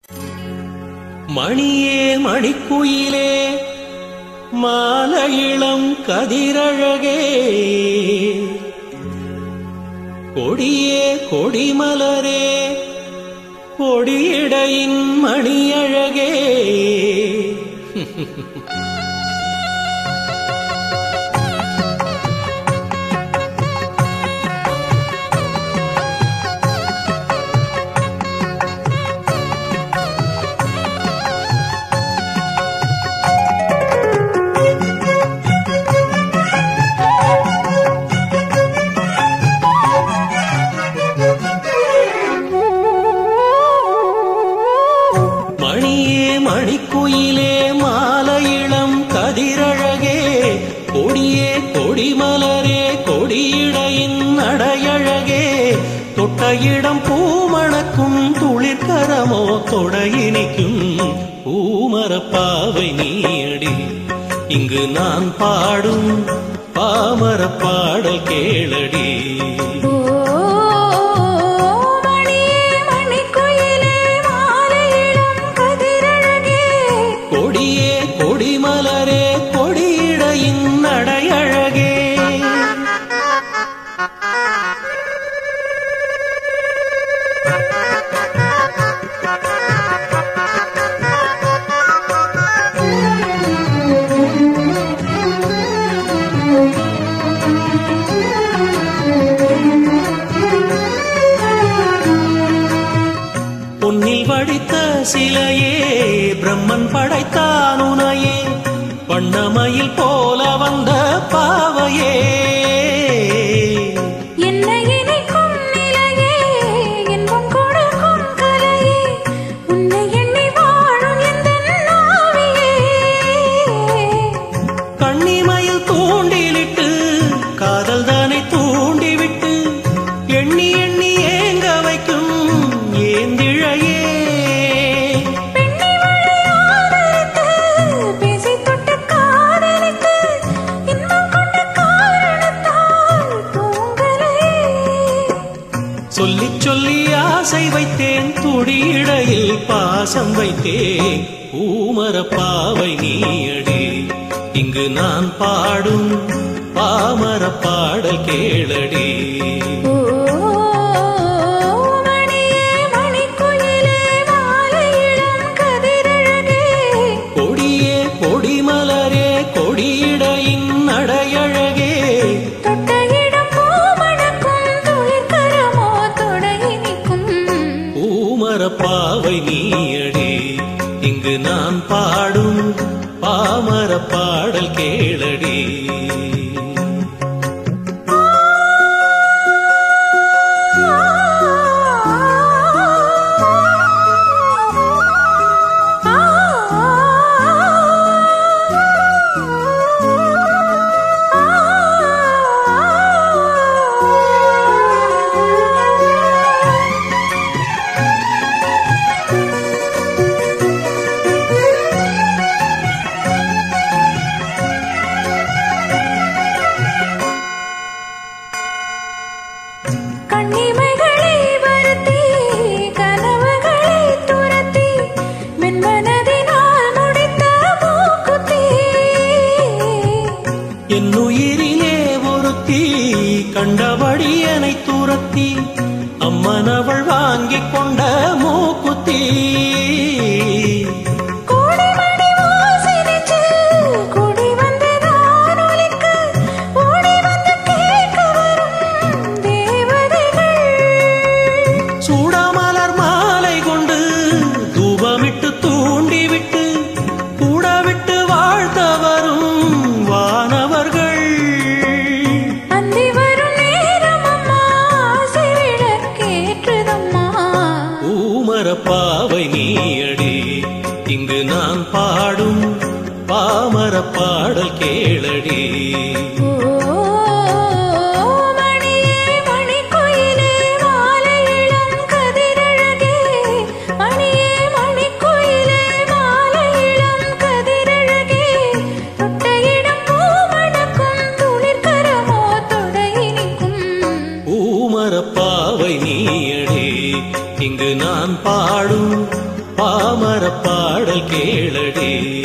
மணியே மணிக்குயிலே மாலையிளம் கதிரழகே கொடியே கொடிமலரே கொடியிடையின் மணியழகே மணியே மணிக்குயிலே மாலையிளம் கதிரழகே கொடியே கொடிமலரே கொடியிடையின் நடையழகே தொட்ட இடம் பூமணக்கும் துளிர்கரமோ தொடையினிக்கும் பூமரப்பாவை நீயடி இங்கு நான் பாடும் பாமரப் பாடல் கேளடி ஓ மணியே மணிக்குயிலே மாலையிளம் கதிரழகே கொடியே கொடிமலரே கொடியிடையின் நடையழகே பொன்னில் வடித்த சிலையே பிரம்மன் படைத்தான் உனையே வண்ணமயில் போல வந்த பாவையே என்னை இணைக்கும் நிலையே இன்பம் கொடுக்கும் கலையே உன்னை எண்ணி வாழும் எந்தன் நாவியே கண்ணிமையில் தூண்டிலிட்டு காதல் தானே தூண்டிவிட்டு எண்ணி எண்ணி ஏங்க வைக்கும் ஏந்திழையே பெண்ணை வழி ஆதரித்து பேசி தொட்டு காதலித்து இன்பம் கொண்ட காரணத்தால் தூங்கலையே சொல்லிச் சொல்லி ஆசை வைத்தேன் துடியிடையில் பாசம் வைத்தேன் பூமரப்பாவை நீயடி இங்கு நான் பாடும் பாமரப் பாடல் கேளடி ஓ மணியே மணிக்குயிலே மாலையிளம் கதிரழகே கொடியே கொடிமலரே கொடியிடையின் நடையழகே தொட்ட இடம் பூமணக்கும் துளிர்கரமோ தொடையினிக்கும் பூமரப்பாவை நீயடி இங்கு நான் பாடும் பாமரப் பாடல் கேளடி கண்ணிமைகளை வருத்தி கனவுகளை துரத்தி மென்மனதினால் முடித்த மூக்குத்தி என் உயிரிலே ஒருத்தி கண்டபடி என்னை துரத்தி அம்மனவள் வாங்கிக் கொண்ட மூக்குத்தி கோடிமணி ஓசையினிச்சு கூடி வந்ததான் ஒலிக்கு ஓடி வந்து கேட்க வரும் தேவதைகள் சூடாமலர் மாலை கொண்டு தூபமிட்டு தூண்டிவிட்டு கூடவிட்டு வாழ்த்த வரும் வானவர்கள் அந்தி வரும் நேரம் அம்மா ஆசை விளக்கேற்றுதம்மா பூமரப்பாவை நீயடி இங்கு நான் பாடும் பாமரப் பாடல் கேளடி ஓ மணியே மணிக்குயிலே மாலையிளம் கதிரழகே மணியே மணிக்குயிலே மாலையிளம் கதிரழகே தொட்ட இடம் பூமணக்கும் துளிர்கரமோ தொடையினிக்கும் பூமரப்பாவை நீயடி இங்கு நான் பாடும் பாமர பாடல் கேளடி